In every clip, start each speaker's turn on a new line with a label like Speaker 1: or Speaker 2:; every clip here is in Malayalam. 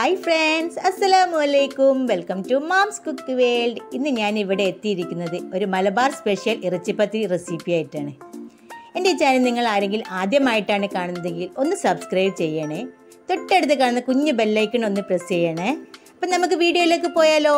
Speaker 1: ഹായ് ഫ്രണ്ട്സ് അസ്സലാമു അലൈക്കും welcome to moms cook world ഇന്ന് ഞാൻ ഇവിടെ എത്തിയിരിക്കുന്നത് ഒരു മലബാർ സ്പെഷ്യൽ ഇറച്ചിപ്പത്തിരി റെസിപ്പി ആയിട്ടാണ് എൻ്റെ ഈ ചാനൽ നിങ്ങൾ ആരെങ്കിലും ആദ്യമായിട്ടാണ് കാണുന്നതെങ്കിൽ ഒന്ന് സബ്സ്ക്രൈബ് ചെയ്യണേ തൊട്ടടുത്ത് കാണുന്ന കുഞ്ഞു ബെല്ലൈക്കൺ ഒന്ന് പ്രസ് ചെയ്യണേ അപ്പം നമുക്ക് വീഡിയോയിലേക്ക് പോയാലോ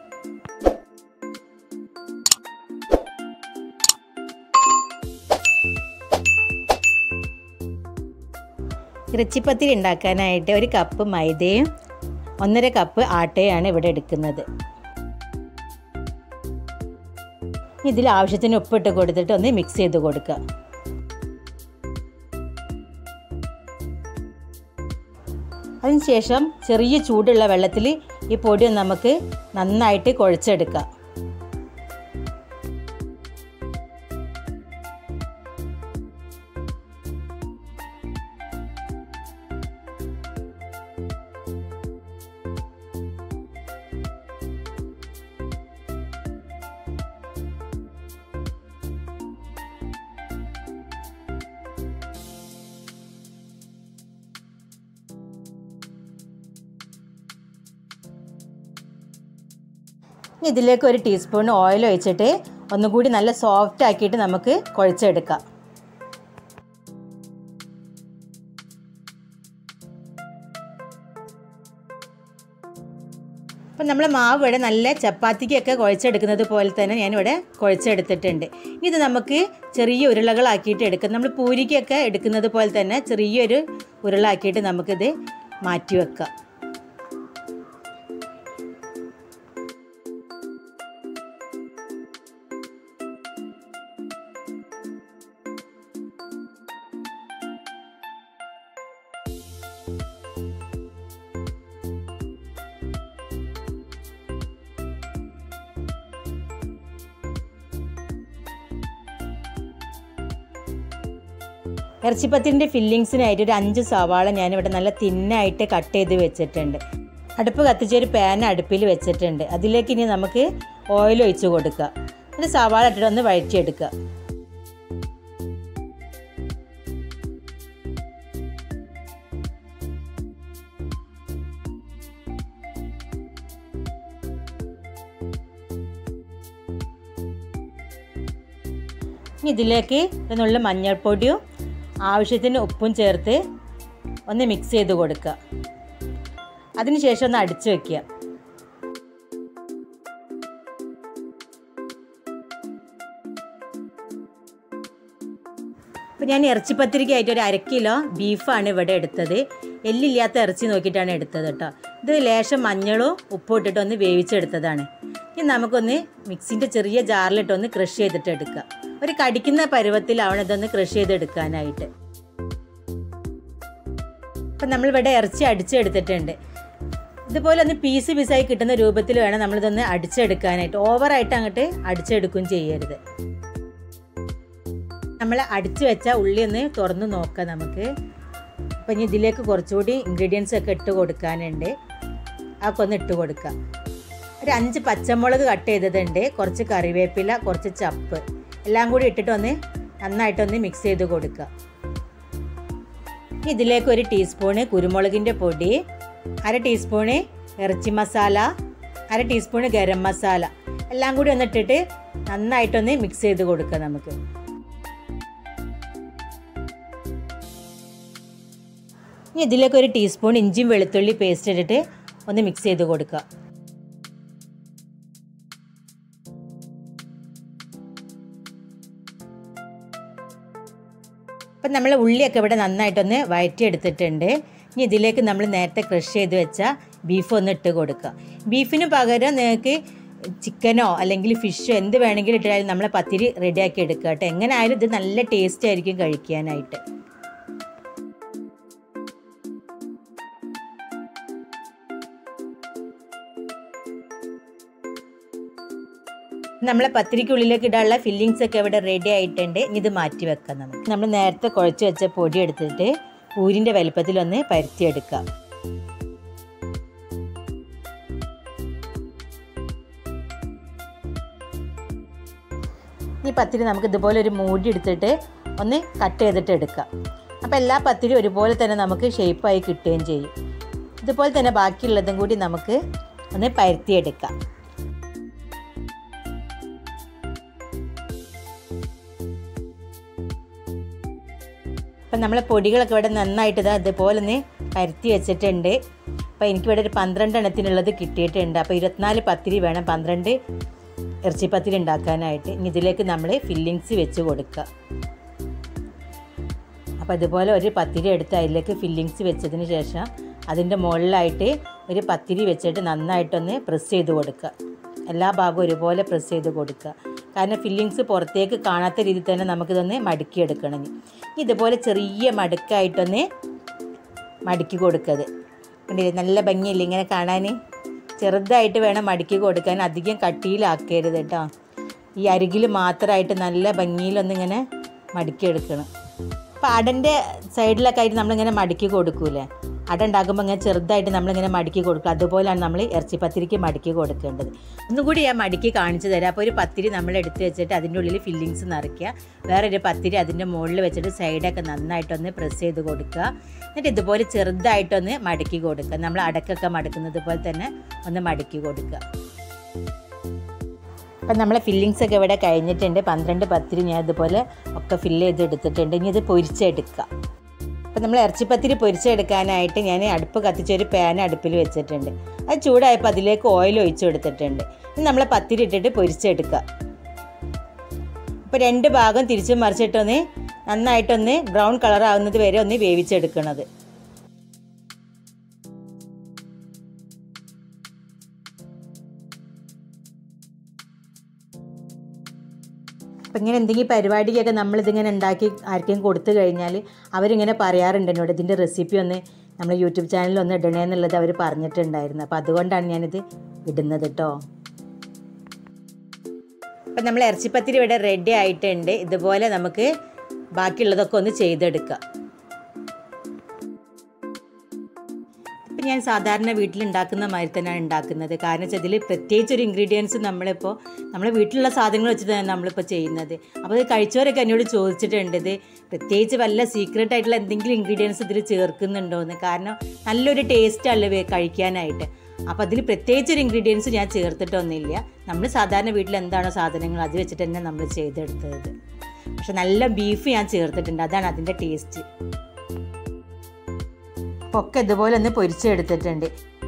Speaker 1: ഇറച്ചിപ്പത്തിരി ഉണ്ടാക്കാനായിട്ട് ഒരു കപ്പ് മൈദയും ഒന്നര കപ്പ് ആട്ടയാണ് ഇവിടെ എടുക്കുന്നത് ഇതിൽ ആവശ്യത്തിന് ഉപ്പിട്ട് കൊടുത്തിട്ട് ഒന്ന് മിക്സ് ചെയ്ത് കൊടുക്കുക അതിനുശേഷം ചെറിയ ചൂടുള്ള വെള്ളത്തിൽ ഈ പൊടി നമുക്ക് നന്നായിട്ട് കുഴച്ചെടുക്കാം ഇതിലേക്ക് ഒരു ടീസ്പൂൺ ഓയിൽ ഒഴിച്ചിട്ട് ഒന്നുകൂടി നല്ല സോഫ്റ്റ് ആക്കിയിട്ട് നമുക്ക് കുഴച്ചെടുക്കാം അപ്പം നമ്മൾ മാവ് ഇവിടെ നല്ല ചപ്പാത്തിക്കൊക്കെ കുഴച്ചെടുക്കുന്നത് പോലെ തന്നെ ഞാനിവിടെ കുഴച്ചെടുത്തിട്ടുണ്ട് ഇത് നമുക്ക് ചെറിയ ഉരുളകളാക്കിയിട്ട് എടുക്കാം നമ്മൾ പൂരിക്കൊക്കെ എടുക്കുന്നത് പോലെ തന്നെ ചെറിയൊരു ഉരുളാക്കിയിട്ട് നമുക്കിത് മാറ്റി വെക്കാം ഇറച്ചിപ്പത്തിൻ്റെ ഫില്ലിങ്സിനായിട്ട് ഒരു അഞ്ച് സവാള ഞാനിവിടെ നല്ല തിന്നായിട്ട് കട്ട് ചെയ്ത് വെച്ചിട്ടുണ്ട് അടുപ്പ് കത്തിച്ച് ഒരു പാൻ അടുപ്പിൽ വെച്ചിട്ടുണ്ട് അതിലേക്ക് ഇനി നമുക്ക് ഓയിൽ ഒഴിച്ച് കൊടുക്കുക എന്നിട്ട് സവാള ഇട്ടിട്ട് ഒന്ന് വഴറ്റിയെടുക്കുക ഇതിലേക്ക് എന്നുള്ള മഞ്ഞൾപ്പൊടിയും ആവശ്യത്തിന് ഉപ്പും ചേർത്ത് ഒന്ന് മിക്സ് ചെയ്ത് കൊടുക്കുക അതിനുശേഷം ഒന്ന് അടിച്ചു വെക്കുക അപ്പോൾ ഞാൻ ഇറച്ചിപ്പത്തിരിക്കായിട്ട് ഒരു അര കിലോ ബീഫാണ് ഇവിടെ എടുത്തത് എല്ലില്ലാത്ത ഇറച്ചി നോക്കിയിട്ടാണ് എടുത്തത് കേട്ടോ ഇത് ലേശം മഞ്ഞളും ഉപ്പും ഇട്ടിട്ട് ഒന്ന് വേവിച്ചെടുത്തതാണ് ഇനി നമുക്കൊന്ന് മിക്സിൻ്റെ ചെറിയ ജാറിലിട്ടൊന്ന് ക്രഷ് ചെയ്തിട്ട് എടുക്കുക ഒരു കടിക്കുന്ന പരുവത്തിലാവണം ഇതൊന്ന് ക്രഷ് ചെയ്തെടുക്കാനായിട്ട് അപ്പം നമ്മളിവിടെ ഇറച്ചി അടിച്ചെടുത്തിട്ടുണ്ട് ഇതുപോലെ ഒന്ന് പീസ് പീസായി കിട്ടുന്ന രൂപത്തിൽ വേണം നമ്മളിതൊന്ന് അടിച്ചെടുക്കാനായിട്ട് ഓവറായിട്ട് അങ്ങോട്ട് അടിച്ചെടുക്കുകയും ചെയ്യരുത് നമ്മൾ അടിച്ചു വെച്ച ഉള്ളി ഒന്ന് തുറന്ന് നോക്കാം നമുക്ക് അപ്പം ഇനി ഇതിലേക്ക് കുറച്ചുകൂടി ഇൻഗ്രീഡിയൻസ് ഒക്കെ ഇട്ട് കൊടുക്കാനുണ്ട് അതൊക്കെ ഒന്ന് ഇട്ട് കൊടുക്കാം ഒരു അഞ്ച് പച്ചമുളക് കട്ട് ചെയ്തതുണ്ട് കുറച്ച് കറിവേപ്പില കുറച്ച് ചപ്പ് എല്ലാം കൂടി ഇട്ടിട്ട് ഒന്ന് നന്നായിട്ടൊന്ന് മിക്സ് ചെയ്ത് കൊടുക്കുക ഇതിലേക്ക് ഒരു ടീസ്പൂണ് കുരുമുളകിൻ്റെ പൊടി അര ടീസ്പൂണ് ഇറച്ചി മസാല അര ടീസ്പൂണ് ഗരം മസാല എല്ലാം കൂടി ഒന്നിട്ടിട്ട് നന്നായിട്ടൊന്ന് മിക്സ് ചെയ്ത് കൊടുക്കുക നമുക്ക് ഇനി ഇതിലേക്ക് ഒരു ടീസ്പൂൺ ഇഞ്ചിയും വെളുത്തുള്ളി പേസ്റ്റ് ഇട്ടിട്ട് ഒന്ന് മിക്സ് ചെയ്ത് കൊടുക്കുക അപ്പം നമ്മൾ ഉള്ളിയൊക്കെ ഇവിടെ നന്നായിട്ടൊന്ന് വഴറ്റിയെടുത്തിട്ടുണ്ട് ഇനി ഇതിലേക്ക് നമ്മൾ നേരത്തെ ക്രഷ് ചെയ്ത് വെച്ച ബീഫ് ഒന്ന് ഇട്ട് കൊടുക്കുക ബീഫിന് പകരം നിങ്ങൾക്ക് ചിക്കനോ അല്ലെങ്കിൽ ഫിഷോ എന്ത് വേണമെങ്കിലും ഇട്ടാലും നമ്മളെ പത്തിരി റെഡിയാക്കി എടുക്കുക കേട്ടോ എങ്ങനെ ആയാലും ഇത് നല്ല ടേസ്റ്റ് ആയിരിക്കും കഴിക്കാനായിട്ട് നമ്മളെ പത്തിരിക്കുള്ളിലേക്ക് ഇടാനുള്ള ഫില്ലിങ്സ് ഒക്കെ ഇവിടെ റെഡി ആയിട്ടുണ്ട് ഇനി ഇത് മാറ്റി വെക്കാം നമുക്ക് നമ്മൾ നേരത്തെ കുഴച്ച് വെച്ച പൊടി എടുത്തിട്ട് പൂരിൻ്റെ വലുപ്പത്തിലൊന്ന് പരത്തിയെടുക്കാം ഈ പത്തിരി നമുക്ക് ഇതുപോലെ ഒരു മൂടി എടുത്തിട്ട് ഒന്ന് കട്ട് ചെയ്തിട്ട് എടുക്കാം അപ്പോൾ എല്ലാ പത്തിരി ഒരുപോലെ തന്നെ നമുക്ക് ഷേപ്പായി കിട്ടുകയും ചെയ്യും ഇതുപോലെ തന്നെ ബാക്കിയുള്ളതും കൂടി നമുക്ക് ഒന്ന് പരത്തിയെടുക്കാം അപ്പം നമ്മളെ പൊടികളൊക്കെ ഇവിടെ നന്നായിട്ട് ഇതാ ഇതുപോലെ ഒന്ന് പരത്തി വെച്ചിട്ടുണ്ട് അപ്പോൾ എനിക്കിവിടെ ഒരു പന്ത്രണ്ട് എണ്ണത്തിനുള്ളത് കിട്ടിയിട്ടുണ്ട് അപ്പോൾ ഇരുപത്തിനാല് പത്തിരി വേണം പന്ത്രണ്ട് ഇറച്ചിപ്പത്തിരി ഉണ്ടാക്കാനായിട്ട് ഇനി ഇതിലേക്ക് നമ്മൾ ഫില്ലിങ്സ് വെച്ച് കൊടുക്കുക അപ്പോൾ ഇതുപോലെ ഒരു പത്തിരി എടുത്ത് അതിലേക്ക് ഫില്ലിങ്സ് വെച്ചതിന് ശേഷം അതിൻ്റെ മുകളിലായിട്ട് ഒരു പത്തിരി വെച്ചിട്ട് നന്നായിട്ടൊന്ന് പ്രസ് ചെയ്ത് കൊടുക്കുക എല്ലാ ഭാഗവും ഒരുപോലെ പ്രസ് ചെയ്ത് കൊടുക്കുക കാരണം ഫില്ലിങ്സ് പുറത്തേക്ക് കാണാത്ത രീതിയിൽ തന്നെ നമുക്കിതൊന്ന് മടക്കിയെടുക്കണം ഇനി ഇതുപോലെ ചെറിയ മടുക്കായിട്ടൊന്ന് മടക്കി കൊടുക്കത് കണ്ടില്ലേ നല്ല ഭംഗിയില്ലേ ഇങ്ങനെ കാണാൻ ചെറുതായിട്ട് വേണം മടക്കി കൊടുക്കാൻ അധികം കട്ടിയിലാക്കരുത് കേട്ടോ ഈ അരികിൽ മാത്രമായിട്ട് നല്ല ഭംഗിയിലൊന്നിങ്ങനെ മടക്കിയെടുക്കണം അപ്പോൾ അടൻ്റെ സൈഡിലൊക്കെ ആയിട്ട് നമ്മളിങ്ങനെ മടക്കി കൊടുക്കൂലേ അട ഉണ്ടാക്കുമ്പോൾ ഇങ്ങനെ ചെറുതായിട്ട് നമ്മളിങ്ങനെ മടക്കി കൊടുക്കുക അതുപോലെയാണ് നമ്മൾ ഇറച്ചിപ്പത്തിരിക്ക് മടക്കി കൊടുക്കേണ്ടത് ഒന്നും കൂടി ഞാൻ മടക്കി കാണിച്ചു തരാം അപ്പോൾ ഒരു പത്തിരി നമ്മൾ എടുത്ത് വെച്ചിട്ട് അതിൻ്റെ ഉള്ളിൽ ഫില്ലിങ്സ് നിറയ്ക്കുക വേറൊരു പത്തിരി അതിൻ്റെ മുകളിൽ വെച്ചിട്ട് സൈഡൊക്കെ നന്നായിട്ടൊന്ന് പ്രസ് ചെയ്ത് കൊടുക്കുക എന്നിട്ട് ഇതുപോലെ ചെറുതായിട്ടൊന്ന് മടക്കി കൊടുക്കുക നമ്മൾ അടക്കൊക്കെ മടക്കുന്നത് പോലെ തന്നെ ഒന്ന് മടക്കി കൊടുക്കുക അപ്പം നമ്മളെ ഫില്ലിങ്സ് ഒക്കെ ഇവിടെ കഴിഞ്ഞിട്ടുണ്ട് പന്ത്രണ്ട് പത്തിരി ഞാൻ ഇതുപോലെ ഒക്കെ ഫില്ല് ചെയ്ത് എടുത്തിട്ടുണ്ട് ഇനി ഇത് പൊരിച്ചെടുക്കുക അപ്പം നമ്മൾ ഇറച്ചിപ്പത്തിരി പൊരിച്ചെടുക്കാനായിട്ട് ഞാൻ അടുപ്പ് കത്തിച്ച് ഒരു പാൻ അടുപ്പിൽ വെച്ചിട്ടുണ്ട് അത് ചൂടായപ്പോൾ അതിലേക്ക് ഓയിൽ ഒഴിച്ചു കൊടുത്തിട്ടുണ്ട് ഇനി നമ്മളെ പത്തിരി ഇട്ടിട്ട് പൊരിച്ചെടുക്കുക അപ്പോൾ രണ്ട് ഭാഗം തിരിച്ചും മറിച്ചിട്ടൊന്ന് നന്നായിട്ടൊന്ന് ബ്രൗൺ കളർ ആവുന്നത് വരെ ഒന്ന് വേവിച്ചെടുക്കണത് അപ്പം ഇങ്ങനെ എന്തെങ്കിലും പരിപാടിക്കൊക്കെ നമ്മളിതിങ്ങനെ ഉണ്ടാക്കി ആർക്കെങ്കിലും കൊടുത്തു കഴിഞ്ഞാൽ അവരിങ്ങനെ പറയാറുണ്ട് എന്നോട് ഇതിൻ്റെ റെസിപ്പി ഒന്ന് നമ്മൾ യൂട്യൂബ് ചാനലിൽ ഒന്ന് ഇടണേ എന്നുള്ളത് അവർ പറഞ്ഞിട്ടുണ്ടായിരുന്നു അപ്പോൾ അതുകൊണ്ടാണ് ഞാനിത് ഇടുന്നത് കേട്ടോ അപ്പം നമ്മൾ ഇറച്ചിപ്പത്തിരി ഇവിടെ റെഡി ആയിട്ടുണ്ട് ഇതുപോലെ നമുക്ക് ബാക്കിയുള്ളതൊക്കെ ഒന്ന് ചെയ്തെടുക്കാം ഇപ്പം ഞാൻ സാധാരണ വീട്ടിലുണ്ടാക്കുന്ന മാതിരി തന്നെയാണ് ഉണ്ടാക്കുന്നത് കാരണം വെച്ചാൽ ഇതിൽ പ്രത്യേകിച്ച് ഒരു ഇൻഗ്രീഡിയൻസ് നമ്മളിപ്പോൾ നമ്മുടെ വീട്ടിലുള്ള സാധനങ്ങൾ വെച്ചിട്ട് തന്നെ നമ്മളിപ്പോൾ ചെയ്യുന്നത് അപ്പോൾ ഇത് കഴിച്ചവരൊക്കെ എന്നോട് ചോദിച്ചിട്ടുണ്ട് ഇത് പ്രത്യേകിച്ച് വല്ല സീക്രട്ട് ആയിട്ടുള്ള എന്തെങ്കിലും ഇൻഗ്രീഡിയൻസ് ഇതിൽ ചേർക്കുന്നുണ്ടോ എന്ന് കാരണം നല്ലൊരു ടേസ്റ്റ് അല്ലേ കഴിക്കാനായിട്ട് അപ്പോൾ അതിൽ പ്രത്യേകിച്ച് ഒരു ഇൻഗ്രീഡിയൻസ് ഞാൻ ചേർത്തിട്ടൊന്നുമില്ല നമ്മൾ സാധാരണ വീട്ടിൽ എന്താണോ സാധനങ്ങൾ അത് വെച്ചിട്ട് തന്നെ നമ്മൾ ചെയ്തെടുത്തത് പക്ഷെ നല്ല ബീഫ് ഞാൻ ചേർത്തിട്ടുണ്ട് അതാണ് അതിൻ്റെ ടേസ്റ്റ് ഒക്കെ ഇതുപോലെ ഒന്ന് പൊരിച്ചെടുത്തിട്ടുണ്ട്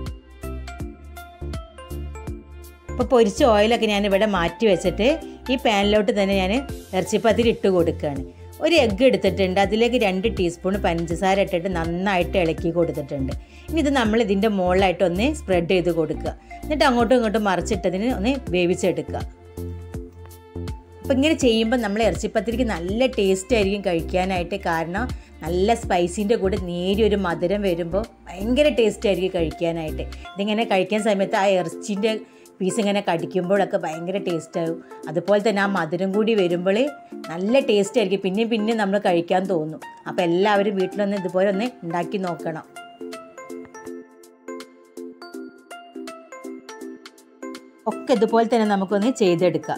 Speaker 1: ഇപ്പോൾ പൊരിച്ച ഓയിലൊക്കെ ഞാൻ ഇവിടെ മാറ്റി വെച്ചിട്ട് ഈ പാനിലോട്ട് തന്നെ ഞാൻ ഇറച്ചിപ്പത്തിരി ഇട്ട് കൊടുക്കുകയാണ് ഒരു എഗ്ഗ് എടുത്തിട്ടുണ്ട് അതിലേക്ക് രണ്ട് ടീസ്പൂൺ പഞ്ചസാര ഇട്ടിട്ട് നന്നായിട്ട് ഇളക്കി കൊടുത്തിട്ടുണ്ട് ഇനി ഇത് നമ്മൾ ഇതിൻ്റെ മുകളിലായിട്ട് ഒന്ന് സ്പ്രെഡ് ചെയ്ത് കൊടുക്കുക എന്നിട്ട് അങ്ങോട്ടും ഇങ്ങോട്ടും മറിച്ചിട്ടതിന് ഒന്ന് വേവിച്ചെടുക്കുക അപ്പോൾ ഇങ്ങനെ ചെയ്യുമ്പോൾ നമ്മൾ ഇറച്ചിപ്പത്തിരിക്ക് നല്ല ടേസ്റ്റ് ആയിരിക്കും കഴിക്കാനായിട്ട് കാരണം നല്ല സ്പൈസിൻ്റെ കൂടെ നേരിയൊരു മധുരം വരുമ്പോൾ ഭയങ്കര ടേസ്റ്റ് ആയിരിക്കും കഴിക്കാനായിട്ട് ഇതിങ്ങനെ കഴിക്കാൻ സമയത്ത് ആ ഇറച്ചിൻ്റെ പീസ് ഇങ്ങനെ കടിക്കുമ്പോഴൊക്കെ ഭയങ്കര ടേസ്റ്റ് ആവും അതുപോലെ തന്നെ ആ മധുരം കൂടി വരുമ്പോൾ നല്ല ടേസ്റ്റ് ആയിരിക്കും പിന്നെയും പിന്നെയും നമ്മൾ കഴിക്കാൻ തോന്നും അപ്പോൾ എല്ലാവരും വീട്ടിലൊന്ന് ഇതുപോലെ ഒന്ന് ഉണ്ടാക്കി നോക്കണം ഒക്കെ ഇതുപോലെ തന്നെ നമുക്കൊന്ന് ചെയ്തെടുക്കാം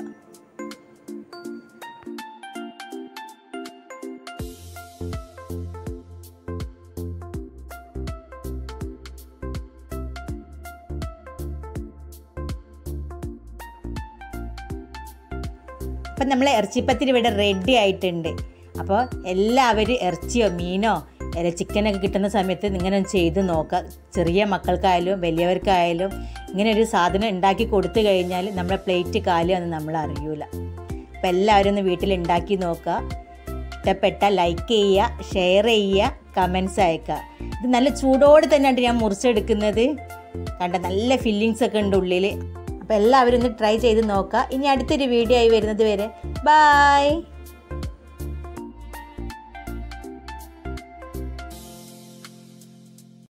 Speaker 1: അപ്പം നമ്മൾ ഇറച്ചിപ്പത്തിരി ഇവിടെ റെഡി ആയിട്ടുണ്ട് അപ്പോൾ എല്ലാവരും ഇറച്ചിയോ മീനോ അല്ല ചിക്കനൊക്കെ കിട്ടുന്ന സമയത്ത് ഇങ്ങനെ ഒന്ന് ചെയ്ത് നോക്കുക ചെറിയ മക്കൾക്കായാലും വലിയവർക്കായാലും ഇങ്ങനെ ഒരു സാധനം ഉണ്ടാക്കി കൊടുത്തു കഴിഞ്ഞാൽ നമ്മുടെ പ്ലേറ്റ് കാലിയൊന്നും നമ്മൾ അറിയൂല അപ്പോൾ എല്ലാവരും ഒന്ന് വീട്ടിൽ ഉണ്ടാക്കി നോക്കുക ഇഷ്ടപ്പെട്ട ലൈക്ക് ചെയ്യുക ഷെയർ ചെയ്യുക കമൻസ് അയക്കുക ഇത് നല്ല ചൂടോടെ തന്നെയാണ് ഞാൻ മുറിച്ചെടുക്കുന്നത് കണ്ട നല്ല ഫില്ലിങ്സ് ഒക്കെ ഉണ്ട് ഉള്ളിൽ അപ്പോൾ എല്ലാവരും ഒന്ന് ട്രൈ ചെയ്ത് നോക്കുക ഇനി അടുത്തൊരു വീഡിയോ ആയി വരുന്നത് വരെ ബായ്